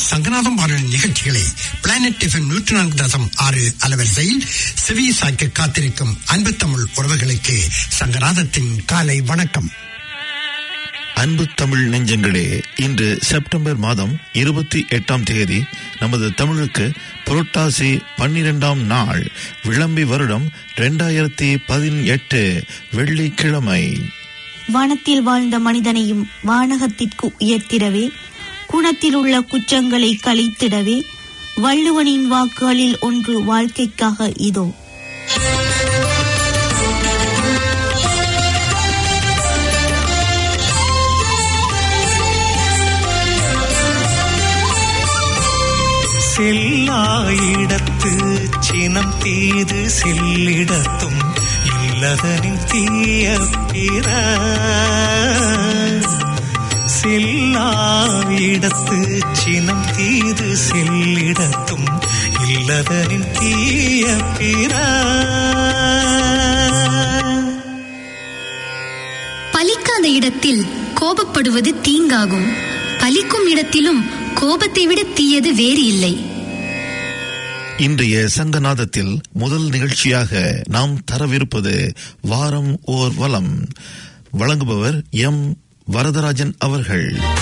சங்கநாதம் வானொலி நிகழ்ச்சிகளை planet tiffin நூற்றி நான்கு தசம் ஆறு அலவரிசையில் செவி சாய்க்க காத்திருக்கும் அன்பு தமிழ் உறவுகளுக்கு சங்கநாதத்தின் காலை வணக்கம் அன்பு தமிழ் நெஞ்சங்களே இன்று செப்டம்பர் மாதம் இருபத்தி எட்டாம் தேதி நமது தமிழுக்கு புரட்டாசி பன்னிரெண்டாம் நாள் விளம்பி வருடம் இரண்டாயிரத்தி பதினெட்டு வெள்ளிக்கிழமை வானத்தில் வாழ்ந்த மனிதனையும் வானகத்திற்கு உயர்த்திடவே குணத்தில் உள்ள குற்றங்களை கழித்திடவே வள்ளுவனின் வாக்குகளில் ஒன்று வாழ்க்கைக்காக இதோ செல்லாயிடத்து சினம் தீது செல்லிடத்தும் இல்லதனின் தீய பிற செல்லாவிடத்து சினம் தீது செல்லிடத்தும் இல்லதனின் தீய பிற பலிக்காத இடத்தில் கோபப்படுவது தீங்காகும் பலிக்கும் இடத்திலும் கோபத்தை விட தீயது வேறு இல்லை இன்றைய சங்கநாதத்தில் முதல் நிகழ்ச்சியாக நாம் தரவிருப்பது வாரம் ஓர் வலம் வழங்குபவர் எம் வரதராஜன் அவர்கள்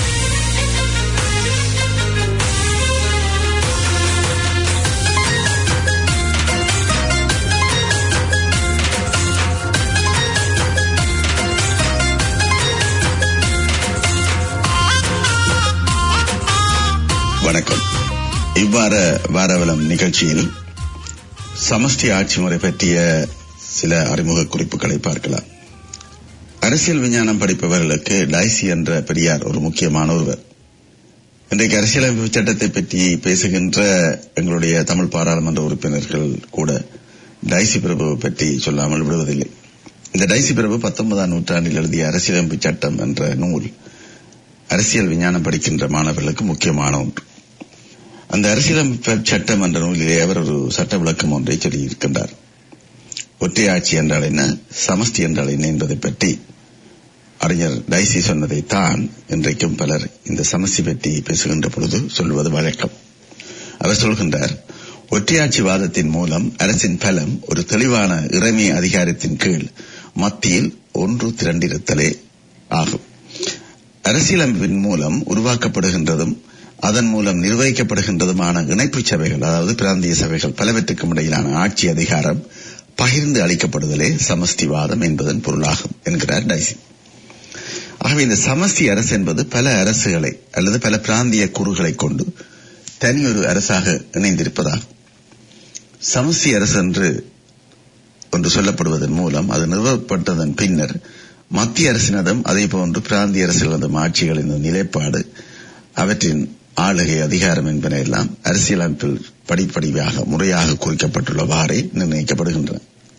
வணக்கம் இவ்வாறு வாரவலம் நிகழ்ச்சியில் சமஷ்டி ஆட்சி முறை பற்றிய சில அறிமுக குறிப்புகளை பார்க்கலாம் அரசியல் விஞ்ஞானம் படிப்பவர்களுக்கு டைசி என்ற பெரியார் ஒரு முக்கியமான ஒருவர் இன்றைக்கு அரசியலமைப்பு சட்டத்தை பற்றி பேசுகின்ற எங்களுடைய தமிழ் பாராளுமன்ற உறுப்பினர்கள் கூட டைசி பிரபுவை பற்றி சொல்லாமல் விடுவதில்லை இந்த டைசி பிரபு பத்தொன்பதாம் நூற்றாண்டில் எழுதிய அரசியலமைப்பு சட்டம் என்ற நூல் அரசியல் விஞ்ஞானம் படிக்கின்ற மாணவர்களுக்கு முக்கியமான ஒன்று அந்த அரசியலமைப்பு சட்டம் என்ற நூலிலே அவர் ஒரு சட்ட விளக்கம் ஒன்றை சொல்லியிருக்கின்றார் ஒற்றையாட்சி என்றால் என்ன சமஷ்டி என்றால் என்ன என்பதை பற்றி அறிஞர் டைசி சொன்னதை தான் இன்றைக்கும் பலர் இந்த சமஸ்தி பற்றி பேசுகின்ற பொழுது சொல்வது வழக்கம் அவர் சொல்கின்றார் ஒற்றையாட்சி வாதத்தின் மூலம் அரசின் பலம் ஒரு தெளிவான இறைமை அதிகாரத்தின் கீழ் மத்தியில் ஒன்று திரண்டிருத்தலே ஆகும் அரசியலமைப்பின் மூலம் உருவாக்கப்படுகின்றதும் அதன் மூலம் நிர்வகிக்கப்படுகின்றதுமான இணைப்பு சபைகள் அதாவது பிராந்திய சபைகள் பலவற்றுக்கும் இடையிலான ஆட்சி அதிகாரம் பகிர்ந்து அளிக்கப்படுதலே சமஷ்டிவாதம் என்பதன் பொருளாகும் என்கிறார் டைசி ஆகவே இந்த சமஷ்டி அரசு என்பது பல அரசுகளை அல்லது பல பிராந்திய கூறுகளை கொண்டு தனியொரு அரசாக இணைந்திருப்பதாகும் சமஷ்டி அரசு என்று ஒன்று சொல்லப்படுவதன் மூலம் அது நிறுவப்பட்டதன் பின்னர் மத்திய அரசினதும் அதே போன்று பிராந்திய அரசினதும் ஆட்சிகளின் நிலைப்பாடு அவற்றின் ஆளுகை அதிகாரம் என்பன எல்லாம் அரசியலமைப்பில் படிப்படியாக முறையாக குறிக்கப்பட்டுள்ளவாறே நிர்ணயிக்கப்படுகின்றன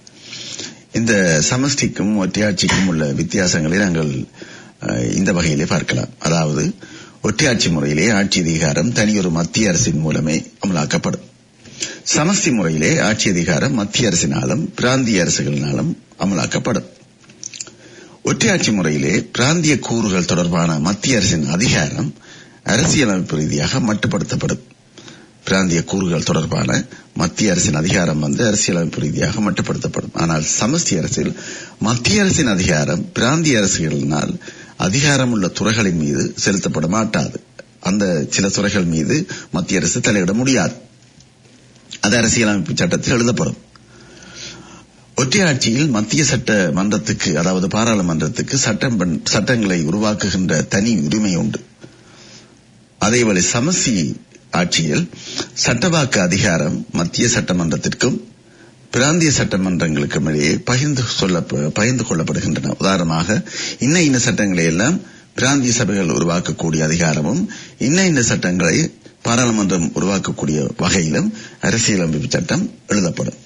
இந்த சமஷ்டிக்கும் ஒற்றையாட்சிக்கும் உள்ள வித்தியாசங்களை நாங்கள் இந்த வகையிலே பார்க்கலாம் அதாவது ஒற்றையாட்சி முறையிலே ஆட்சி அதிகாரம் தனியொரு மத்திய அரசின் மூலமே அமலாக்கப்படும் சமஷ்டி முறையிலே ஆட்சி அதிகாரம் மத்திய அரசினாலும் பிராந்திய அரசுகளினாலும் அமலாக்கப்படும் ஒற்றையாட்சி முறையிலே பிராந்திய கூறுகள் தொடர்பான மத்திய அரசின் அதிகாரம் அரசியலமைப்பு ரீதியாக மட்டுப்படுத்தப்படும் பிராந்திய கூறுகள் தொடர்பான மத்திய அரசின் அதிகாரம் வந்து அரசியலமைப்பு ரீதியாக மட்டுப்படுத்தப்படும் ஆனால் சமஷ்டி அரசில் மத்திய அரசின் அதிகாரம் பிராந்திய அரசுகளினால் அதிகாரம் உள்ள துறைகளின் மீது செலுத்தப்பட மாட்டாது அந்த சில துறைகள் மீது மத்திய அரசு தலையிட முடியாது அது அரசியலமைப்பு சட்டத்தில் எழுதப்படும் ஒற்றையாட்சியில் மத்திய சட்ட மன்றத்துக்கு அதாவது பாராளுமன்றத்துக்கு சட்டம் சட்டங்களை உருவாக்குகின்ற தனி உரிமை உண்டு அதேவேளை சமசி ஆட்சியில் சட்டவாக்கு அதிகாரம் மத்திய சட்டமன்றத்திற்கும் பிராந்திய சட்டமன்றங்களுக்கும் இடையே பகிர்ந்து சொல்ல பகிர்ந்து கொள்ளப்படுகின்றன உதாரணமாக இன்ன இன்ன சட்டங்களை எல்லாம் பிராந்திய சபைகள் உருவாக்கக்கூடிய அதிகாரமும் இன்ன இன்ன சட்டங்களை பாராளுமன்றம் உருவாக்கக்கூடிய வகையிலும் அரசியலமைப்பு சட்டம் எழுதப்படும்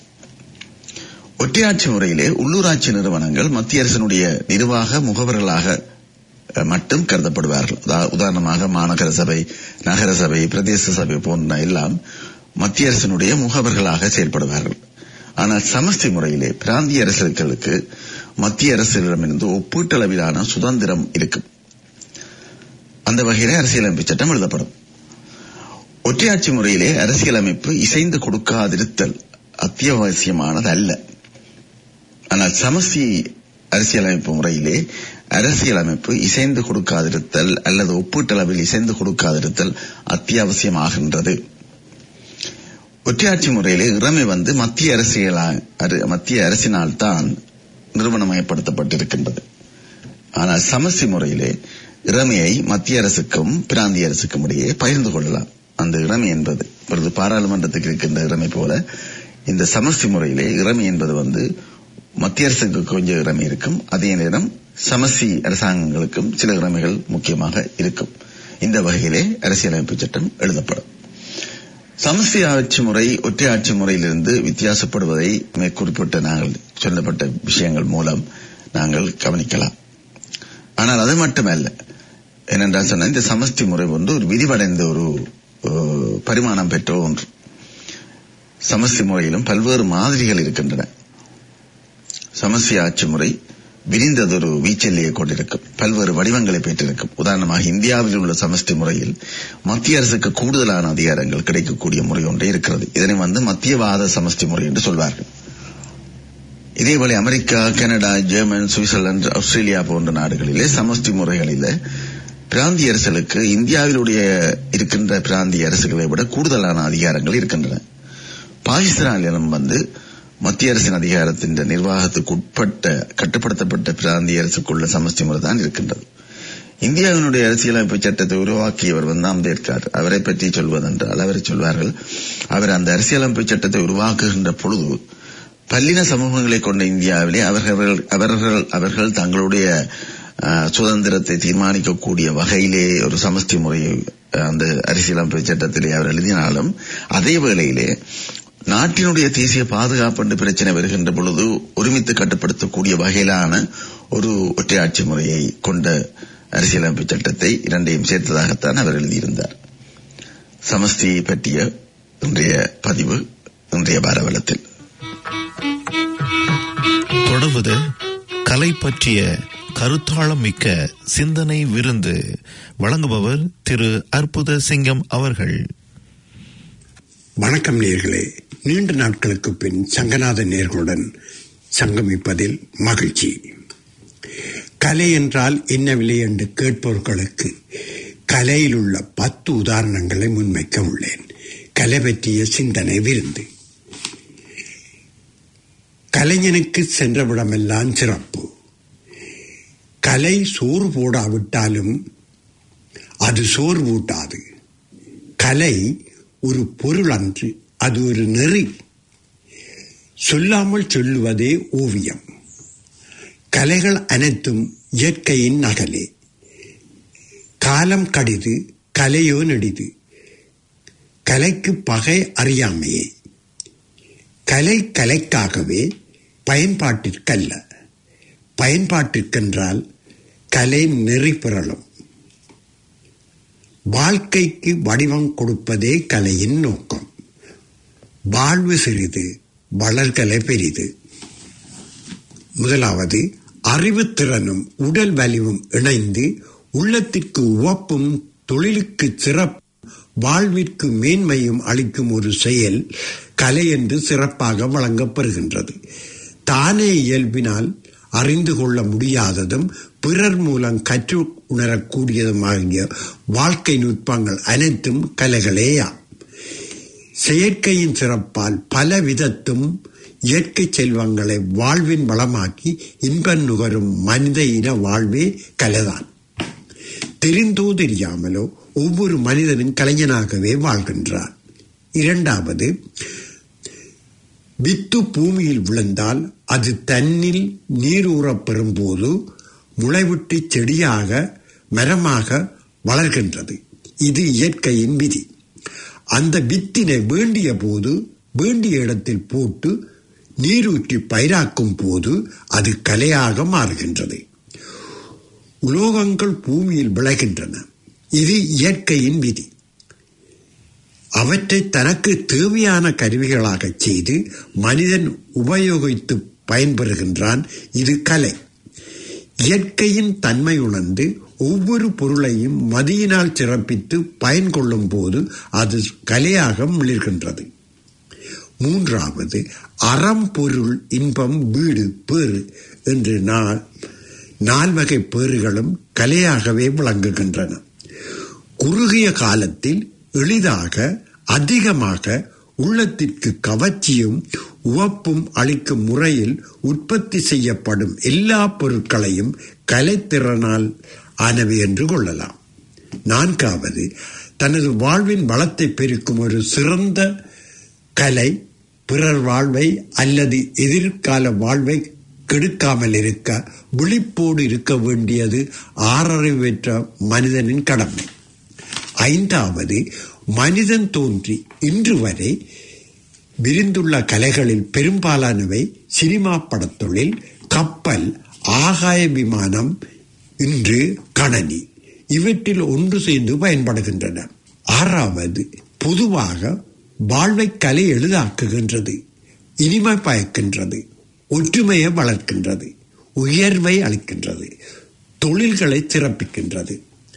ஒற்றையாட்சி முறையிலே உள்ளூராட்சி நிறுவனங்கள் மத்திய அரசினுடைய நிர்வாக முகவர்களாக மட்டும் கருதப்படுவார்கள் உதாரணமாக மாநகர சபை நகர சபை பிரதேச சபை போன்ற எல்லாம் மத்திய அரசினுடைய முகவர்களாக செயல்படுவார்கள் ஆனால் சமஷ்டி முறையிலே பிராந்திய அரசுகளுக்கு மத்திய அரசிடமிருந்து ஒப்பீட்டளவிலான சுதந்திரம் இருக்கும் அந்த வகையிலே அரசியலமைப்பு சட்டம் எழுதப்படும் ஒற்றையாட்சி முறையிலே அரசியலமைப்பு இசைந்து கொடுக்காதிருத்தல் அத்தியாவசியமானது அல்ல ஆனால் சமஸ்தி அரசியலமைப்பு முறையிலே அரசியலமைப்பு இசைந்து கொடுக்காதிருத்தல் அல்லது ஒப்பீட்டளவில் இசைந்து கொடுக்காதிருத்தல் அத்தியாவசியமாகின்றது ஒற்றையாட்சி முறையிலே இறமை வந்து மத்திய அரசியலா அரு- மத்திய அரசினால் தான் நிறுவனமயப்படுத்தப்பட்டிருக்கின்றது ஆனால் சமஸ்தி முறையிலே இறமையை மத்திய அரசுக்கும் பிராந்திய அரசுக்கும் இடையே பகிர்ந்து கொள்ளலாம் அந்த இறமை என்பது இப்பொழுது பாராளுமன்றத்துக்கு இருக்கின்ற இறமை போல இந்த சமஸ்தி முறையிலே இறமை என்பது வந்து மத்திய அரசுக்கு கொஞ்சம் இறமை இருக்கும் அதே நேரம் சமஸ்தி அரசாங்கங்களுக்கும் சில இறமைகள் முக்கியமாக இருக்கும் இந்த வகையிலே அரசியலமைப்பு சட்டம் எழுதப்படும் சமஸ்தி ஆட்சி முறை ஒற்றை ஆட்சி முறையிலிருந்து வித்தியாசப்படுவதை மேற்குறிப்பிட்ட நாங்கள் சொல்லப்பட்ட விஷயங்கள் மூலம் நாங்கள் கவனிக்கலாம் ஆனால் அது மட்டுமல்ல ஏனென்றால் சொன்னால் இந்த சமஸ்தி முறை வந்து ஒரு விரிவடைந்த ஒரு அஹ், பரிமாணம் பெற்ற ஒன்று சமஸ்தி முறையிலும் பல்வேறு மாதிரிகள் இருக்கின்றன சமஸ்தி ஆட்சி முறை விரிந்ததொரு வீச்செல்லையை கொண்டிருக்கும் பல்வேறு வடிவங்களை பெற்றிருக்கும் உதாரணமாக இந்தியாவில் உள்ள சமஷ்டி முறையில் மத்திய அரசுக்கு கூடுதலான அதிகாரங்கள் கிடைக்கக்கூடிய முறை ஒன்றே இருக்கிறது இதனை வந்து மத்தியவாத சமஷ்டி முறை என்று சொல்வார்கள் இதேபோல America Canada German Switzerland Australia போன்ற நாடுகளிலே சமஷ்டி முறைகளிலே பிராந்திய அரசுகளுக்கு இந்தியாவிலுடைய இருக்கின்ற பிராந்திய அரசுகளை விட கூடுதலான அதிகாரங்கள் இருக்கின்றன பாகிஸ்தானிலும் வந்து மத்திய அரசின் அதிகாரத்தின் நிர்வாகத்துக்கு உட்பட்ட கட்டுப்படுத்தப்பட்ட பிராந்திய அரசுக்குள்ள சமஷ்டி முறை தான் இருக்கின்றது இந்தியாவினுடைய அரசியலமைப்பு சட்டத்தை உருவாக்கியவர் வந்து அம்பேத்கர் அவரை பற்றி சொல்வதென்றால் அவரை சொல்வார்கள் அவர் அந்த அரசியலமைப்பு சட்டத்தை உருவாக்குகின்ற பொழுது பல்லின சமூகங்களை கொண்ட இந்தியாவிலே அவர்கள் அவர்கள் அவர்கள் தங்களுடைய அஹ், சுதந்திரத்தை தீர்மானிக்கக்கூடிய வகையிலே ஒரு சமஷ்டி முறையை அஹ், அந்த அரசியலமைப்பு சட்டத்திலே அவர் எழுதினாலும் அதே வேளையிலே நாட்டினுடைய தேசிய பாதுகாப்பு என்ற பிரச்சனை வருகின்ற பொழுது ஒருமித்து கட்டுப்படுத்தக்கூடிய வகையிலான ஒரு ஒற்றையாட்சி முறையை கொண்ட அரசியலமைப்பு சட்டத்தை இரண்டையும் சேர்த்ததாகத்தான் அவர் எழுதியிருந்தார் சமஸ்தியை பற்றிய இன்றைய பதிவு இன்றைய பாரவலத்தில் தொடர்வது கலை பற்றிய கருத்தாளம் மிக்க சிந்தனை விருந்து வழங்குபவர் திரு அற்புத சிங்கம் அவர்கள் வணக்கம் நேர்களே நீண்ட நாட்களுக்கு பின் சங்கநாத நேர்களுடன் சங்கமிப்பதில் மகிழ்ச்சி கலை என்றால் என்னவில்லை என்று கேட்பவர்களுக்கு கலையில் உள்ள பத்து உதாரணங்களை முன்வைக்க உள்ளேன் கலை பற்றிய சிந்தனை விருந்து கலைஞனுக்கு சென்றவிடமெல்லாம் சிறப்பு கலை சோறு போடாவிட்டாலும் அது சோறு ஊட்டாது கலை ஒரு பொருள் அன்று அது ஒரு நெறி சொல்லாமல் சொல்லுவதே ஓவியம் கலைகள் அனைத்தும் இயற்கையின் நகலே காலம் கடிது கலையோ நெடிது கலைக்கு பகை அறியாமையே கலை கலைக்காகவே பயன்பாட்டிற்கல்ல பயன்பாட்டிற்கென்றால் கலை நெறி பெறலும் வாழ்க்கைக்கு வடிவம் கொடுப்பதே கலையின் நோக்கம் வாழ்வு சிறிது வளர்கலை பெரிது முதலாவது அறிவுத்திறனும் உடல் வலிவும் இணைந்து உள்ளத்திற்கு உவப்பும் தொழிலுக்கு சிறப்பு வாழ்விற்கு மேன்மையும் அளிக்கும் ஒரு செயல் கலை என்று சிறப்பாக வழங்கப்பெறுகின்றது தானே இயல்பினால் அறிந்து கொள்ள முடியாததும் பிறர் மூலம் கற்று உணரக்கூடியதுமாகிய வாழ்க்கை நுட்பங்கள் அனைத்தும் கலைகளேயாம் செயற்கையின் சிறப்பால் பல விதத்தும் இயற்கை செல்வங்களை வாழ்வின் வளமாக்கி இன்பம் நுகரும் மனித இன வாழ்வே கலைதான் தெரிந்தோ தெரியாமலோ ஒவ்வொரு மனிதனும் கலைஞனாகவே வாழ்கின்றான் இரண்டாவது வித்து பூமியில் விழுந்தால் அது தன்னில் நீரூறப் பெறும்போது முளைவிட்டு செடியாக மரமாக வளர்கின்றது இது இயற்கையின் விதி அந்த வித்தினை வேண்டிய போது வேண்டிய இடத்தில் போட்டு நீரூற்றி பயிராக்கும் போது அது கலையாக மாறுகின்றது உலோகங்கள் பூமியில் விளைகின்றன இது இயற்கையின் விதி அவற்றை தனக்கு தேவையான கருவிகளாக செய்து மனிதன் உபயோகித்து பயன்பெறுகின்றான் இது கலை இயற்கையின் தன்மை உணர்ந்து ஒவ்வொரு பொருளையும் மதியினால் சிறப்பித்து பயன் கொள்ளும் போது அது கலையாக மிளிர்கின்றது மூன்றாவது அறம் பொருள் இன்பம் வீடு பேறு என்று நாள் நால்வகை பேறுகளும் கலையாகவே விளங்குகின்றன குறுகிய காலத்தில் எளிதாக அதிகமாக உள்ளத்திற்கு கவர்ச்சியும் உவப்பும் அளிக்கும் முறையில் உற்பத்தி செய்யப்படும் எல்லா பொருட்களையும் கலைத்திறனால் ஆனவை என்று கொள்ளலாம் நான்காவது தனது வாழ்வின் வளத்தை பெருக்கும் ஒரு சிறந்த கலை பிறர் வாழ்வை அல்லது எதிர்கால வாழ்வை கெடுக்காமல் இருக்க விழிப்போடு இருக்க வேண்டியது ஆறறிவு பெற்ற மனிதனின் கடமை ஐந்தாவது மனிதன் தோன்றி இன்று வரை விரிந்துள்ள கலைகளில் பெரும்பாலானவை சினிமா படத்தொழில் கப்பல் ஆகாய விமானம் இன்று கணனி இவற்றில் ஒன்று சேர்ந்து பயன்படுகின்றன ஆறாவது பொதுவாக வாழ்வை கலை எளிதாக்குகின்றது இனிமை பயக்கின்றது ஒற்றுமையை வளர்க்கின்றது உயர்வை அளிக்கின்றது தொழில்களை சிறப்பிக்கின்றது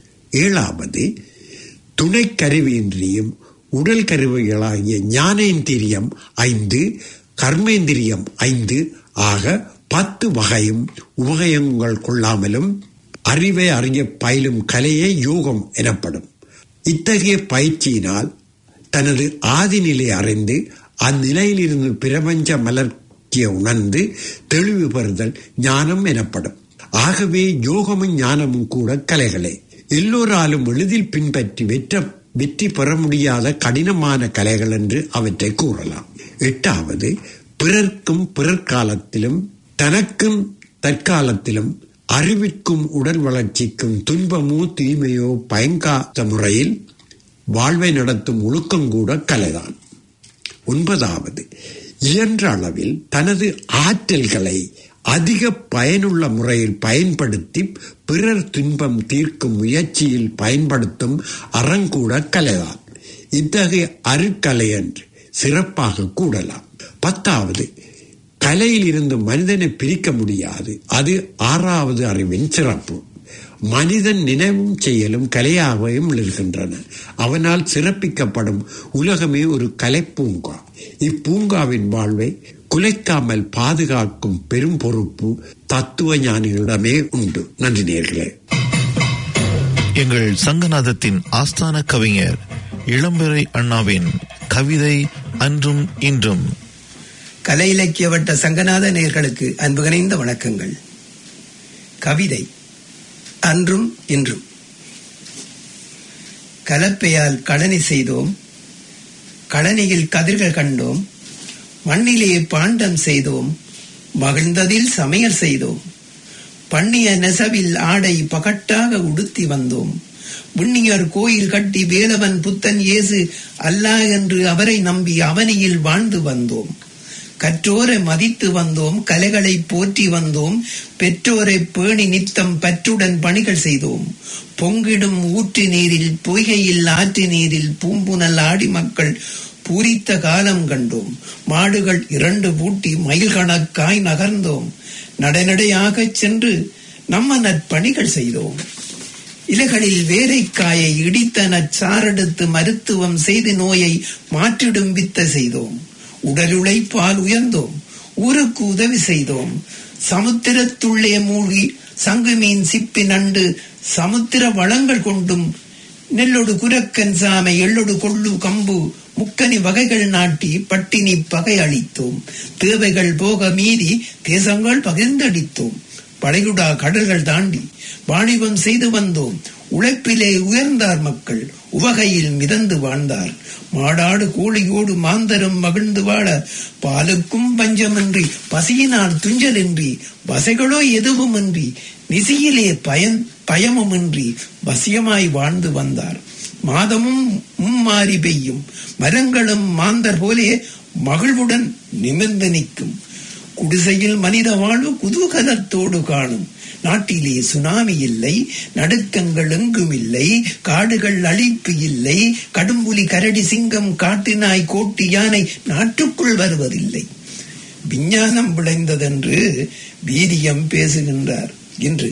ஏழாவது துணை கருவியின்றியும் உடல் கருவிகளாகிய ஞானேந்திரியம் ஐந்து கர்மேந்திரியம் ஐந்து ஆக பத்து வகையும் உபகயங்கள் கொள்ளாமலும் அறிவை அறிய பயிலும் கலையே யோகம் எனப்படும் இத்தகைய பயிற்சியினால் தனது ஆதிநிலை அறிந்து அந்நிலையிலிருந்து பிரபஞ்ச மலர்ச்சிய உணர்ந்து தெளிவு பெறுதல் ஞானம் எனப்படும் ஆகவே யோகமும் ஞானமும் கூட கலைகளே எல்லோராலும் எளிதில் பின்பற்றி வெற்ற வெற்றி பெற முடியாத கடினமான கலைகள் என்று அவற்றை கூறலாம் எட்டாவது பிறர்க்கும் பிறர்காலத்திலும் தனக்கும் தற்காலத்திலும் அறிவிற்கும் உடல் வளர்ச்சிக்கும் துன்பமோ தீமையோ பயங்காத முறையில் வாழ்வை நடத்தும் ஒழுக்கம் கூட கலைதான் ஒன்பதாவது இயன்ற அளவில் தனது ஆற்றல்களை அதிக பயனுள்ள முறையில் பயன்படுத்தி பிறர் துன்பம் தீர்க்கும் முயற்சியில் பயன்படுத்தும் அறங்கூட கலைதான் இத்தகைய அருக்கலை என்று சிறப்பாக கூடலாம் பத்தாவது கலையில் இருந்து மனிதனை பிரிக்க முடியாது அது ஆறாவது அறிவின் சிறப்பு மனிதன் நினைவும் செயலும் கலையாகவும் இருக்கின்றன அவனால் சிறப்பிக்கப்படும் உலகமே ஒரு கலைப்பூங்கா இப்பூங்காவின் வாழ்வை குலைக்காமல் பாதுகாக்கும் பெரும் பொறுப்பு தத்துவ ஞானிகளிடமே உண்டு நன்றி நேர்களே எங்கள் சங்கநாதத்தின் ஆஸ்தான கவிஞர் இளம்பெறை அண்ணாவின் கவிதை அன்றும் இன்றும் கலை இலக்கிய வட்ட சங்கநாத நேர்களுக்கு அன்பு கனைந்த வணக்கங்கள் கவிதை அன்றும் இன்றும் கலப்பையால் களனி செய்தோம் களனியில் கதிர்கள் கண்டோம் மண்ணிலே பாண்டம் செய்தோம் மகிழ்ந்ததில் சமையல் செய்தோம் பண்ணிய நெசவில் ஆடை பகட்டாக உடுத்தி வந்தோம் விண்ணியர் கோயில் கட்டி வேலவன் புத்தன் இயேசு அல்லா என்று அவரை நம்பி அவனியில் வாழ்ந்து வந்தோம் கற்றோரை மதித்து வந்தோம் கலைகளை போற்றி வந்தோம் பெற்றோரை பேணி நித்தம் பற்றுடன் பணிகள் செய்தோம் பொங்கிடும் ஊற்று நீரில் பொய்கையில் ஆற்று நீரில் பூம்புனல் ஆடி மக்கள் பூரித்த காலம் கண்டோம் மாடுகள் இரண்டு பூட்டி மயில் கணக்காய் நகர்ந்தோம் நடைநடையாகச் சென்று நம்ம நற்பணிகள் செய்தோம் இலைகளில் வேரைக்காயை இடித்த நச்சாரெடுத்து மருத்துவம் செய்து நோயை மாற்றிடும் வித்த செய்தோம் உடலுழைப்பால் உயர்ந்தோம் ஊருக்கு உதவி செய்தோம் சமுத்திரத்துள்ளே மூழ்கி சங்கு மீன் சிப்பி நண்டு சமுத்திர வளங்கள் கொண்டும் நெல்லொடு குரக்கன் சாமை எள்ளொடு கொள்ளு கம்பு முக்கனி வகைகள் நாட்டி பட்டினி பகை அளித்தோம் தேவைகள் போக மீறி தேசங்கள் பகிர்ந்தடித்தோம் படையுடா கடல்கள் தாண்டி வாணிபம் செய்து வந்தோம் உழைப்பிலே உயர்ந்தார் மக்கள் உவகையில் மிதந்து வாழ்ந்தார் மாடாடு கோழியோடு மாந்தரும் மகிழ்ந்து வாழ பாலுக்கும் பஞ்சமின்றி பசியினால் துஞ்சலின்றி வசைகளோ எதுவுமின்றி நிசியிலே பயன் பயமுமின்றி வசியமாய் வாழ்ந்து வந்தார் மாதமும் மும்மாறி பெய்யும் மரங்களும் மாந்தர் போலே மகிழ்வுடன் நிமிர்ந்து நிற்கும் குடிசையில் மனித வாழ்வு குதூகலத்தோடு காணும் நாட்டிலே சுனாமி இல்லை நடுக்கங்கள் எங்கும் இல்லை காடுகள் அழிப்பு இல்லை கடும்புலி கரடி சிங்கம் காட்டு நாய் கோட்டி யானை நாட்டுக்குள் வருவதில்லை விஞ்ஞானம் விளைந்ததென்று வீரியம் பேசுகின்றார் என்று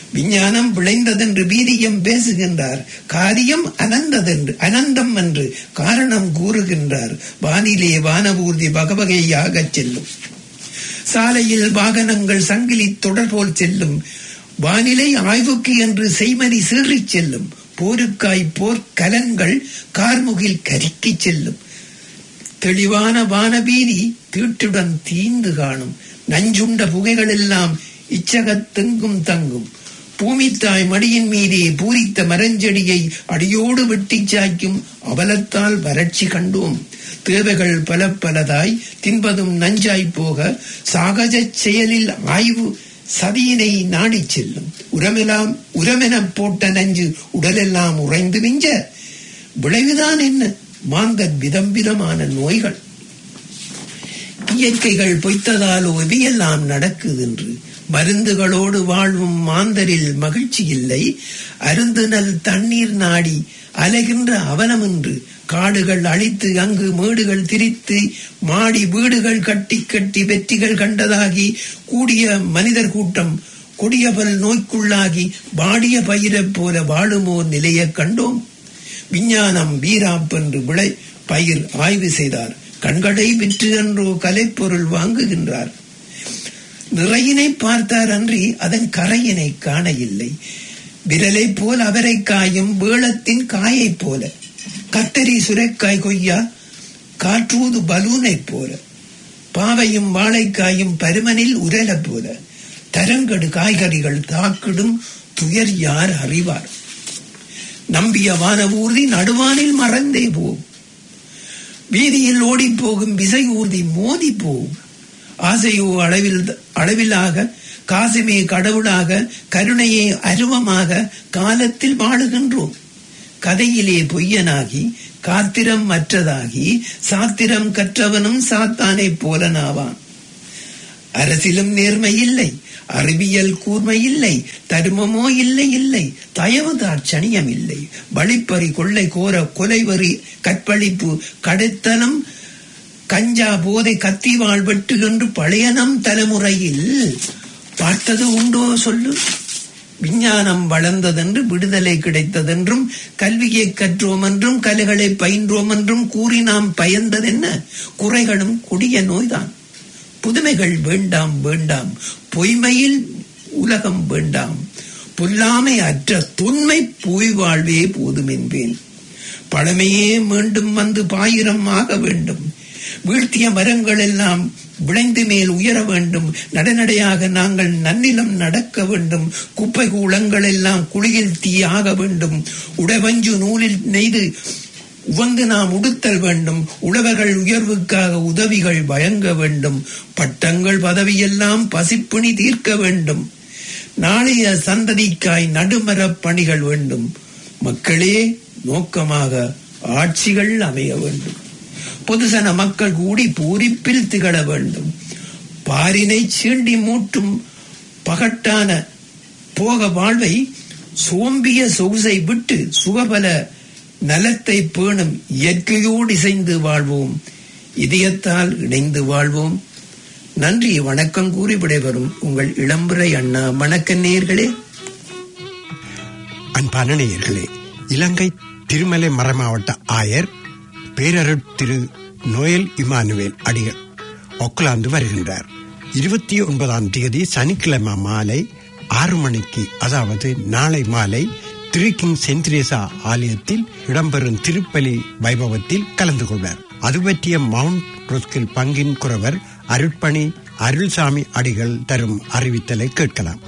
விஞ்ஞானம் விளைந்ததென்று வீரியம் பேசுகின்றார் காரியம் அனந்ததென்று அனந்தம் என்று காரணம் கூறுகின்றார் வானிலே வானபூர்தி வகவகையாகச் செல்லும் சாலையில் வாகனங்கள் சங்கிலி தொடர் போல் செல்லும் வானிலை ஆய்வுக்கு என்று செய்மதி சீறிச் செல்லும் போருக்காய் போர் கலன்கள் கார்முகில் கருக்கிச் செல்லும் தெளிவான வானபீதி தீட்டுடன் தீந்து காணும் நஞ்சுண்ட புகைகள் எல்லாம் இச்சகத்தெங்கும் தங்கும் பூமித்தாய் மடியின் மீதே பூரித்த மரஞ்செடியை அடியோடு வெட்டிச் சாய்க்கும் அவலத்தால் வறட்சி கண்டோம் தேவைகள் பல பலதாய் தின்பதும் நஞ்சாய் போக சாகஜச் செயலில் ஆய்வு சதியினை நாடிச் செல்லும் உரமெல்லாம் உரமெனப் போட்ட நஞ்சு உடலெல்லாம் உறைந்து மிஞ்ச விளைவுதான் என்ன மாந்த விதம் விதமான நோய்கள் இயற்கைகள் பொய்த்ததாலோ இவையெல்லாம் நடக்குது என்று மருந்துகளோடு வாழ்வும் மாந்தரில் மகிழ்ச்சி இல்லை அருந்துனல் தண்ணீர் நாடி அலைகின்ற அவலமின்று காடுகள் அழித்து அங்கு மேடுகள் திரித்து மாடி வீடுகள் கட்டி கட்டி வெற்றிகள் கண்டதாகி கூடிய மனிதர் கூட்டம் கொடியவல் நோய்க்குள்ளாகி வாடிய பயிரைப் போல வாழுமோர் நிலையக் கண்டோம் விஞ்ஞானம் வீராப்பென்று விளை பயிர் ஆய்வு செய்தார் கண்களை விற்று என்றோ கலைப்பொருள் வாங்குகின்றார் நிறையினை பார்த்தார் அன்றி அதன் கரையினை காண இல்லை விரலை போல் அவரை காயும் வேளத்தின் காயைப் போல கத்தரி சுரைக்காய் கொய்யா காற்றூது பலூனைப் போல பாவையும் வாழைக்காயும் பருமனில் உரல போல தரங்கடு காய்கறிகள் தாக்கிடும் துயர் யார் அறிவார் நம்பிய வானவூர்தி நடுவானில் மறந்தே போகும் வீதியில் ஓடிப் போகும் விசை ஊர்தி மோதி போகும் ஆசையோ அளவில் அளவிலாக காசுமே கடவுளாக கருணையே அருவமாக காலத்தில் வாழுகின்றோம் கதையிலே பொய்யனாகி காத்திரம் மற்றதாகி சாத்திரம் கற்றவனும் சாத்தானைப் போலனாவான் அரசிலும் நேர்மை இல்லை அறிவியல் கூர்மை இல்லை தருமமோ இல்லை இல்லை தயவு தாட்சணியம் இல்லை வழிப்பறி கொள்ளை கோர கொலைவரி கற்பழிப்பு கடைத்தனம் கஞ்சா போதை கத்திவாள் வெட்டுகின்ற பழையனம் தலைமுறையில் பார்த்தது உண்டோ சொல்லு விஞ்ஞானம் வளர்ந்ததென்று விடுதலை கிடைத்ததென்றும் கல்வியை கற்றோம் என்றும் கலைகளை பயின்றோம் என்றும் கூறி நாம் பயந்ததென்ன குறைகளும் கொடிய நோய்தான் புதுமைகள் வேண்டாம் வேண்டாம் பொய்மையில் உலகம் வேண்டாம் பொல்லாமை அற்ற தொன்மை போய் வாழ்வே போதும் என்பேன் பழமையே மீண்டும் வந்து பாயிரம் ஆக வேண்டும் வீழ்த்திய மரங்கள் எல்லாம் விளைந்து மேல் உயர வேண்டும் நடைநடையாக நாங்கள் நன்னிலம் நடக்க வேண்டும் குப்பை கூளங்கள் எல்லாம் குளியில் தீயாக வேண்டும் உடவஞ்சு நூலில் நெய்து உவந்து நாம் உடுத்தல் வேண்டும் உழவர்கள் உயர்வுக்காக உதவிகள் வழங்க வேண்டும் பட்டங்கள் பதவியெல்லாம் பசிப்பிணி தீர்க்க வேண்டும் நாளைய சந்ததிக்காய் நடுமரப் பணிகள் வேண்டும் மக்களே நோக்கமாக ஆட்சிகள் அமைய வேண்டும் பொதுசன மக்கள் கூடி பூரிப்பில் திகழ வேண்டும் பாரினை சீண்டி மூட்டும் பகட்டான போக வாழ்வை சோம்பிய சொகுசை விட்டு சுகபல நலத்தை பேணும் இயற்கையோடு இசைந்து வாழ்வோம் இதயத்தால் இணைந்து வாழ்வோம் நன்றி வணக்கம் கூறி விடைபெறும் உங்கள் இளம்புரை அண்ணா வணக்க நேர்களே அன்பான நேயர்களே இலங்கை திருமலை மறைமாவட்ட ஆயர் பேரருட் திரு நோயல் இமானுவேல் அடிகள் ஒக்கலாந்து வருகின்றார் இருபத்தி ஒன்பதாம் தேதி சனிக்கிழமை மாலை ஆறு மணிக்கு அதாவது நாளை மாலை திரு செந்திரேசா ஆலயத்தில் இடம்பெறும் திருப்பலி வைபவத்தில் கலந்து கொள்வார் அது பற்றிய மவுண்ட் ரோஸ்கில் பங்கின் குறவர் அருட்பணி அருள்சாமி அடிகள் தரும் அறிவித்தலை கேட்கலாம்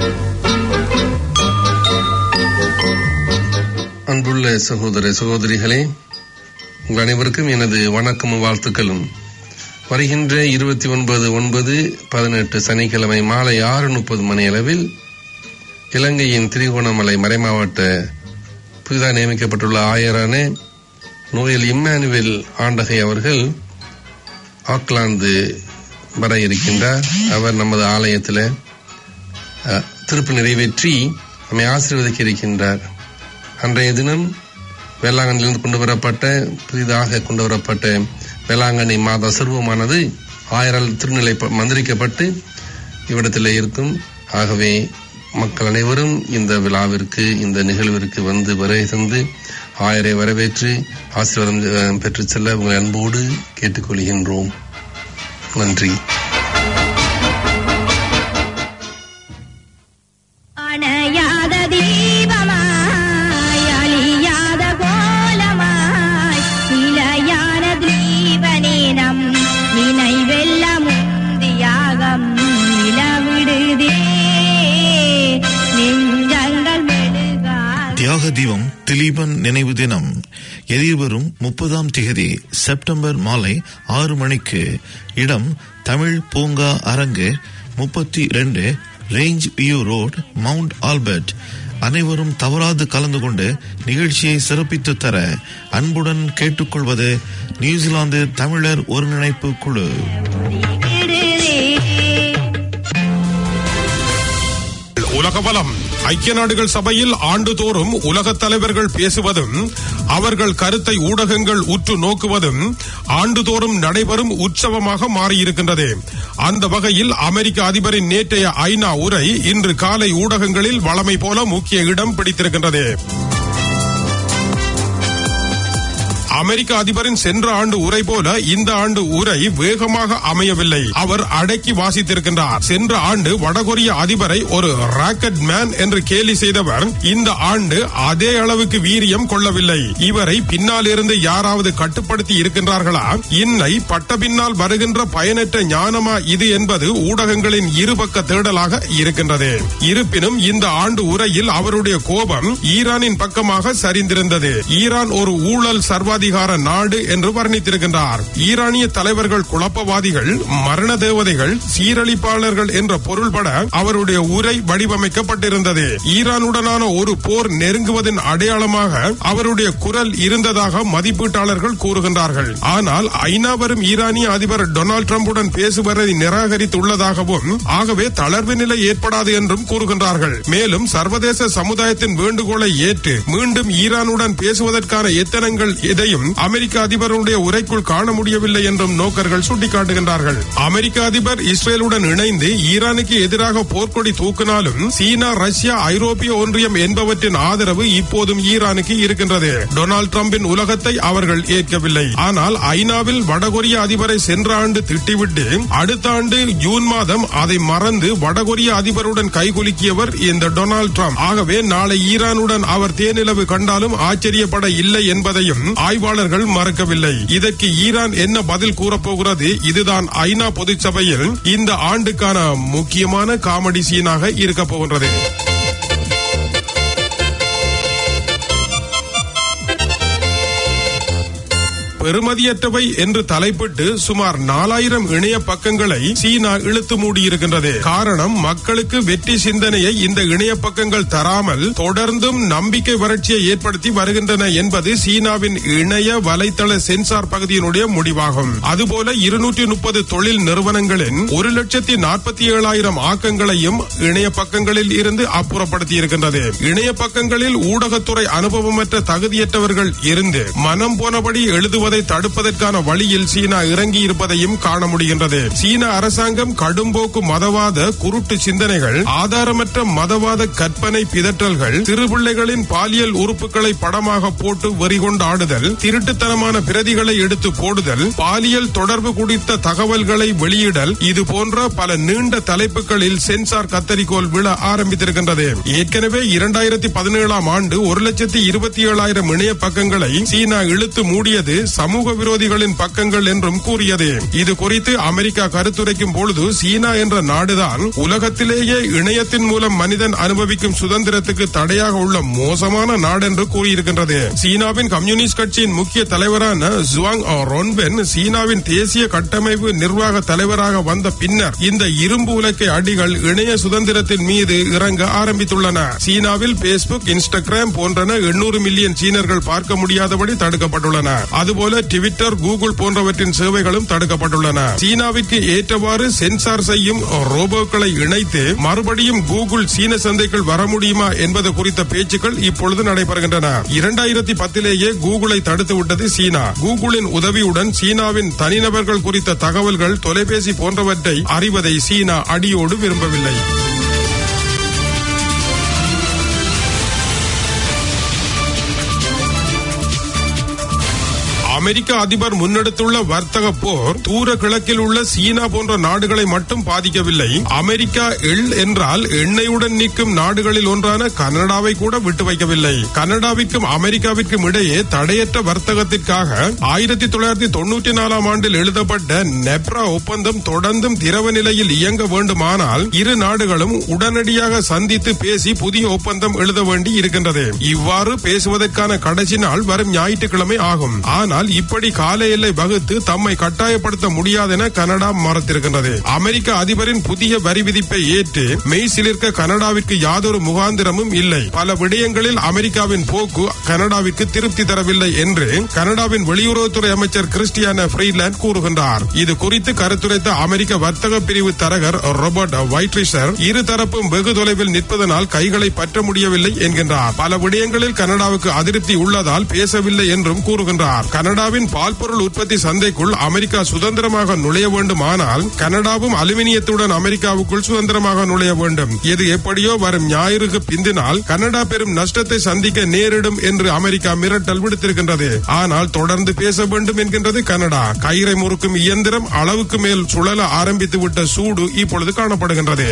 அன்புள்ள சகோதர சகோதரிகளே உங்கள் அனைவருக்கும் எனது வணக்கமும் வாழ்த்துக்களும் வருகின்ற இருபத்தி ஒன்பது ஒன்பது பதினெட்டு சனிக்கிழமை மாலை ஆறு முப்பது மணி அளவில் இலங்கையின் திரிகோணமலை மறைமாவட்ட புதிதாக நியமிக்கப்பட்டுள்ள ஆயரான நோயல் இம்மானுவேல் ஆண்டகை அவர்கள் ஆக்லாந்து வர இருக்கின்றார் அவர் நமது ஆலயத்தில் அஹ், திருப்பு நிறைவேற்றி நம்மை ஆசீர்வதிக்க இருக்கின்றார் அன்றைய தினம் வேளாங்கண்ணிலிருந்து கொண்டு வரப்பட்ட புதிதாக கொண்டு வரப்பட்ட வேளாங்கண்ணி மாதா சர்வமானது ஆயிரம் திருநிலை ப- மந்திரிக்கப்பட்டு இவ்விடத்தில் இருக்கும் ஆகவே மக்கள் அனைவரும் இந்த விழாவிற்கு இந்த நிகழ்விற்கு வந்து வருகை தந்து ஆயரை வரவேற்று ஆசீர்வாதம் அஹ், பெற்றுச் செல்ல உங்களை அன்போடு கேட்டுக்கொள்கின்றோம் நன்றி அணையாத தீபமாய் அழியாத கோலமாய் நிலையான தீபநேனம் நினைவெல்ல முந்தியாகம் நிலவிடுதே நெஞ்சங்கள் மெழுகாக தியாக தீபம் திலீபன் நினைவு தினம் எதிர்வரும் முப்பதாம் திகதி செப்டம்பர் மாலை ஆறு மணிக்கு இடம் தமிழ் பூங்கா அரங்கு முப்பத்தி ரெண்டு range view road Mount Albert அனைவரும் தவறாது கலந்து கொண்டு நிகழ்ச்சியை சிறப்பித்து தர அன்புடன் கேட்டுக்கொள்வது நியூசிலாந்து தமிழர் ஒருங்கிணைப்பு குழு உலக பலம் ஐக்கிய நாடுகள் சபையில் ஆண்டுதோறும் உலகத் தலைவர்கள் பேசுவதும் அவர்கள் கருத்தை ஊடகங்கள் உற்று நோக்குவதும் ஆண்டுதோறும் நடைபெறும் உற்சவமாக மாறியிருக்கின்றது அந்த வகையில் அமெரிக்க அதிபரின் நேற்றைய ஐநா உரை இன்று காலை ஊடகங்களில் வளமை போல முக்கிய இடம் பிடித்திருக்கின்றது அமெரிக்க அதிபரின் சென்ற ஆண்டு உரை போல இந்த ஆண்டு உரை வேகமாக அமையவில்லை அவர் அடக்கி வாசித்திருக்கின்றார் சென்ற ஆண்டு வடகொரிய அதிபரை ஒரு ராக்கெட் மேன் என்று கேலி செய்தவர் இந்த ஆண்டு அதே அளவுக்கு வீரியம் கொள்ளவில்லை இவரை பின்னால் இருந்து யாராவது கட்டுப்படுத்தி இருக்கின்றார்களா இன்னை பட்ட பின்னால் வருகின்ற பயனற்ற ஞானமா இது என்பது ஊடகங்களின் இருபக்க தேடலாக இருக்கின்றது இருப்பினும் இந்த ஆண்டு உரையில் அவருடைய கோபம் ஈரானின் பக்கமாக சரிந்திருந்தது ஈரான் ஒரு ஊழல் சர்வாதிகார நாடு என்று வர்ணித்திருக்கின்றார் ஈரானிய தலைவர்கள் குழப்பவாதிகள் மரண தேவதைகள் சீரழிப்பாளர்கள் என்ற பொருள்பட அவருடைய உரை வடிவமைக்கப்பட்டிருந்தது ஈரானுடனான ஒரு போர் நெருங்குவதன் அடையாளமாக அவருடைய குரல் இருந்ததாக மதிப்பீட்டாளர்கள் கூறுகின்றார்கள் ஆனால் ஐநா வரும் ஈரானிய அதிபர் டொனால்ட் ட்ரம்புடன் பேசுவதை நிராகரித்துள்ளதாகவும் ஆகவே தளர்வு நிலை ஏற்படாது என்றும் கூறுகின்றார்கள் மேலும் சர்வதேச சமுதாயத்தின் வேண்டுகோளை ஏற்று மீண்டும் ஈரானுடன் பேசுவதற்கான எத்தனங்கள் எதையும் அமெரிக்க அதிபருடைய உரைக்குள் காண முடியவில்லை என்றும் நோக்கர்கள் சுட்டிக்காட்டுகின்றார்கள் அமெரிக்க அதிபர் இஸ்ரேலுடன் இணைந்து ஈரானுக்கு எதிராக போர்க்கொடி தூக்கினாலும் சீனா ரஷ்யா ஐரோப்பிய ஒன்றியம் என்பவற்றின் ஆதரவு இப்போதும் ஈரானுக்கு இருக்கின்றது டொனால்ட் டிரம்பின் உலகத்தை அவர்கள் ஏற்கவில்லை ஆனால் ஐநாவில் வடகொரிய அதிபரை சென்ற ஆண்டு திட்டிவிட்டு அடுத்த ஆண்டு ஜூன் மாதம் அதை மறந்து வடகொரிய அதிபருடன் கைகுலுக்கியவர் இந்த டொனால்ட் ட்ரம்ப் ஆகவே நாளை ஈரானுடன் அவர் தேனிலவு கண்டாலும் ஆச்சரியப்பட இல்லை என்பதையும் ஆய்வாளர்கள் மறக்கவில்லை இதற்கு ஈரான் என்ன பதில் கூறப்போகிறது இதுதான் ஐநா பொதுச்சபையில் இந்த ஆண்டுக்கான முக்கியமான காமெடி சீனாக இருக்க போகின்றது பெறுமதியற்றவை என்று தலைப்பிட்டு சுமார் நாலாயிரம் இணைய பக்கங்களை சீனா இழுத்து மூடியிருக்கின்றது காரணம் மக்களுக்கு வெற்றி சிந்தனையை இந்த இணைய பக்கங்கள் தராமல் தொடர்ந்தும் நம்பிக்கை வறட்சியை ஏற்படுத்தி வருகின்றன என்பது சீனாவின் இணைய வலைத்தள சென்சார் பகுதியினுடைய முடிவாகும் அதுபோல இருநூற்றி முப்பது தொழில் நிறுவனங்களின் ஒரு லட்சத்தி நாற்பத்தி ஏழாயிரம் ஆக்கங்களையும் இணைய பக்கங்களில் இருந்து அப்புறப்படுத்தி இருக்கின்றது இணைய பக்கங்களில் ஊடகத்துறை அனுபவமற்ற தகுதியற்றவர்கள் இருந்து மனம் போனபடி எழுதுவதை தடுப்பதற்கான வழியில் சீனா இறங்கி இருப்பதையும் காண முடிகின்றது சீன அரசாங்கம் கடும்போக்கு மதவாத குருட்டு சிந்தனைகள் ஆதாரமற்ற மதவாத கற்பனை பிதற்றல்கள் சிறுபிள்ளைகளின் பாலியல் உறுப்புகளை படமாக போட்டு வெறிகொண்டு ஆடுதல் திருட்டுத்தனமான பிரதிகளை எடுத்து போடுதல் பாலியல் தொடர்பு குறித்த தகவல்களை வெளியிடல் இது போன்ற பல நீண்ட தலைப்புகளில் சென்சார் கத்தரிக்கோல் விழ ஆரம்பித்திருக்கின்றது ஏற்கனவே இரண்டாயிரத்தி பதினேழாம் ஆண்டு ஒரு லட்சத்தி இருபத்தி ஏழாயிரம் இணைய பக்கங்களை சீனா இழுத்து மூடியது சமூக விரோதிகளின் பக்கங்கள் என்றும் கூறியது இது குறித்து அமெரிக்கா கருத்துரைக்கும் பொழுது சீனா என்ற நாடுதான் உலகத்திலேயே இணையத்தின் மூலம் மனிதன் அனுபவிக்கும் சுதந்திரத்துக்கு தடையாக உள்ள மோசமான நாடென்று கூறியிருக்கின்றது சீனாவின் கம்யூனிஸ்ட் கட்சியின் முக்கிய தலைவரான ஜுவாங் ரொன்பென் சீனாவின் தேசிய கட்டமைப்பு நிர்வாக தலைவராக வந்த பின்னர் இந்த இரும்பு உலக்கை அடிகள் இணைய சுதந்திரத்தின் மீது இறங்க ஆரம்பித்துள்ளன சீனாவில் பேஸ்புக் இன்ஸ்டாகிராம் போன்றன எண்ணூறு மில்லியன் சீனர்கள் பார்க்க முடியாதபடி தடுக்கப்பட்டுள்ளன அதுபோல ட்விட்டர் கூகுள் போன்றவற்றின் சேவைகளும் தடுக்கப்பட்டுள்ளன சீனாவிற்கு ஏற்றவாறு சென்சார் செய்யும் ரோபோக்களை இணைத்து மறுபடியும் கூகுள் சீன சந்தைக்குள் வர முடியுமா என்பது குறித்த பேச்சுக்கள் இப்பொழுது நடைபெறுகின்றன இரண்டாயிரத்தி பத்திலேயே கூகுளை தடுத்து விட்டது சீனா கூகுளின் உதவியுடன் சீனாவின் தனிநபர்கள் குறித்த தகவல்கள் தொலைபேசி போன்றவற்றை அறிவதை சீனா அடியோடு விரும்பவில்லை அமெரிக்க அதிபர் முன்னெடுத்துள்ள வர்த்தக போர் தூர கிழக்கில் உள்ள சீனா போன்ற நாடுகளை மட்டும் பாதிக்கவில்லை அமெரிக்கா எள் என்றால் எண்ணெயுடன் நிற்கும் நாடுகளில் ஒன்றான கனடாவை கூட விட்டு வைக்கவில்லை கனடாவிற்கும் அமெரிக்காவிற்கும் இடையே தடையற்ற வர்த்தகத்திற்காக ஆயிரத்தி தொள்ளாயிரத்தி தொண்ணூற்றி நாலாம் ஆண்டில் எழுதப்பட்ட நெப்ரா ஒப்பந்தம் தொடர்ந்தும் திரவ நிலையில் இயங்க வேண்டுமானால் இரு நாடுகளும் உடனடியாக சந்தித்து பேசி புதிய ஒப்பந்தம் எழுத வேண்டி இருக்கின்றது இவ்வாறு பேசுவதற்கான கடைசி நாள் வரும் ஞாயிற்றுக்கிழமை ஆகும் ஆனால் இப்படி கால எல்லை வகுத்து தம்மை கட்டாயப்படுத்த முடியாதென கனடா மறுத்திருக்கின்றது அமெரிக்க அதிபரின் புதிய வரி விதிப்பை ஏற்று மெய் சிலிர்க்க கனடாவிற்கு யாதொரு முகாந்திரமும் இல்லை பல விடயங்களில் அமெரிக்காவின் போக்கு கனடாவிற்கு திருப்தி தரவில்லை என்று கனடாவின் வெளியுறவுத்துறை அமைச்சர் கிறிஸ்டியான ஃப்ரீலாண்ட் கூறுகின்றார் இது குறித்து கருத்துரைத்த அமெரிக்க வர்த்தக பிரிவு தரகர் ராபர்ட் வைட்ரிஷர் இருதரப்பும் வெகு தொலைவில் நிற்பதனால் கைகளை பற்ற முடியவில்லை என்கின்றார் பல விடயங்களில் கனடாவுக்கு அதிருப்தி உள்ளதால் பேசவில்லை என்றும் கூறுகின்றார் கனடாவின் பால்பொருள் உற்பத்தி சந்தைக்குள் அமெரிக்கா சுதந்திரமாக நுழைய வேண்டுமானால் கனடாவும் அலுமினியத்துடன் அமெரிக்காவுக்குள் சுதந்திரமாக நுழைய வேண்டும் இது எப்படியோ வரும் ஞாயிறுக்கு பிந்தினால் கனடா பெரும் நஷ்டத்தை சந்திக்க நேரிடும் என்று அமெரிக்கா மிரட்டல் விடுத்திருக்கின்றது ஆனால் தொடர்ந்து பேச வேண்டும் என்கின்றது கனடா கயிறை முறுக்கும் இயந்திரம் அளவுக்கு மேல் சுழல ஆரம்பித்து விட்ட சூடு இப்பொழுது காணப்படுகின்றது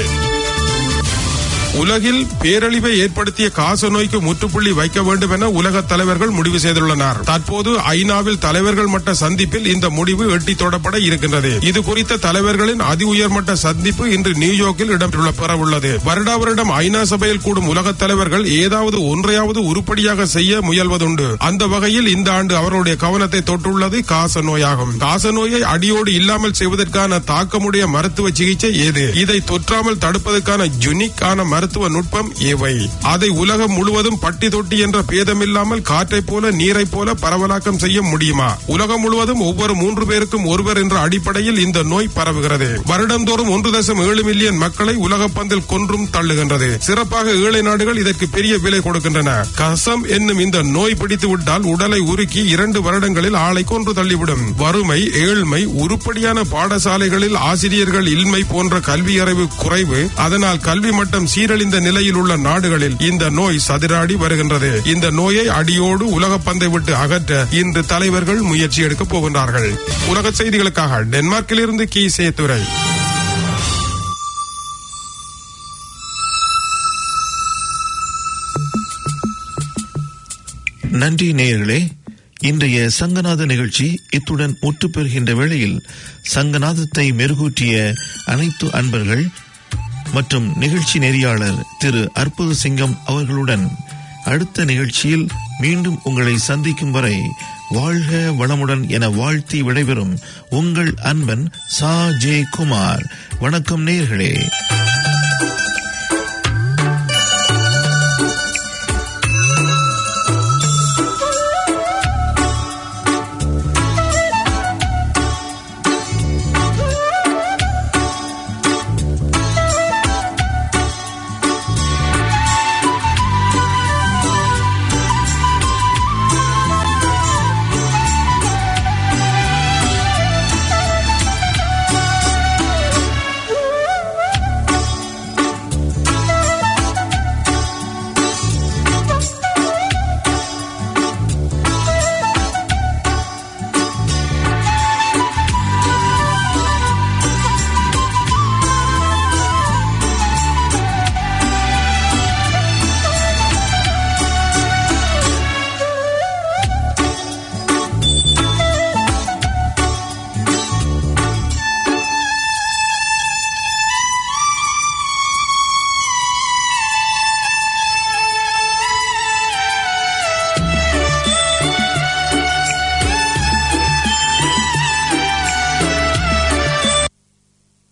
உலகில் பேரழிவை ஏற்படுத்திய காச நோய்க்கு முற்றுப்புள்ளி வைக்க வேண்டும் என உலக தலைவர்கள் முடிவு செய்துள்ளனர் தற்போது ஐநாவில் தலைவர்கள் மட்ட சந்திப்பில் இந்த முடிவு எட்டி தொடப்பட இருக்கின்றது இது குறித்த தலைவர்களின் அதி உயர்மட்ட சந்திப்பு இன்று நியூயார்க்கில் இடம்பெற பெறவுள்ளது வருடா வருடம் ஐநா சபையில் கூடும் உலக தலைவர்கள் ஏதாவது ஒன்றையாவது உருப்படியாக செய்ய முயல்வதுண்டு அந்த வகையில் இந்த ஆண்டு அவருடைய கவனத்தை தொட்டுள்ளது காச நோயாகும் காச நோயை அடியோடு இல்லாமல் செய்வதற்கான தாக்கமுடைய மருத்துவ சிகிச்சை ஏது இதை தொற்றாமல் தடுப்பதற்கான யுனிக்கான மருத்துவ நுட்பம் ஏவை அதை உலகம் முழுவதும் பட்டி தொட்டி என்ற பேதமில்லாமல் காற்றைப் போல நீரைப் போல பரவலாக்கம் செய்ய முடியுமா உலகம் முழுவதும் ஒவ்வொரு மூன்று பேருக்கும் ஒருவர் என்ற அடிப்படையில் இந்த நோய் பரவுகிறது வருடந்தோறும் ஒன்று தசம் ஏழு மில்லியன் மக்களை உலக பந்தில் கொன்றும் தள்ளுகின்றது சிறப்பாக ஏழை நாடுகள் இதற்கு பெரிய விலை கொடுக்கின்றன கசம் என்னும் இந்த நோய் பிடித்து விட்டால் உடலை உருக்கி இரண்டு வருடங்களில் ஆளை கொன்று தள்ளிவிடும் வறுமை ஏழ்மை உருப்படியான பாடசாலைகளில் ஆசிரியர்கள் இன்மை போன்ற கல்வி அறிவு குறைவு அதனால் கல்வி மட்டம் சீரழிந்த நிலையில் உள்ள நாடுகளில் இந்த நோய் சதிராடி வருகின்றது இந்த நோயை அடியோடு உலக பந்தை விட்டு அகற்ற இன்று தலைவர்கள் முயற்சி எடுக்கப் போகின்றார்கள் உலக செய்திகளுக்காக டென்மார்க்கிலிருந்து கி சேத்துரை நன்றி நேயர்களே இன்றைய சங்கநாத நிகழ்ச்சி இத்துடன் முற்று பெறுகின்ற வேளையில் சங்கநாதத்தை மெருகூற்றிய அனைத்து அன்பர்கள் மற்றும் நிகழ்ச்சி நெறியாளர் திரு அற்புத சிங்கம் அவர்களுடன் அடுத்த நிகழ்ச்சியில் மீண்டும் உங்களை சந்திக்கும் வரை வாழ்க வளமுடன் என வாழ்த்தி விடைபெறும் உங்கள் அன்பன் சா ஜே குமார் வணக்கம் நேர்களே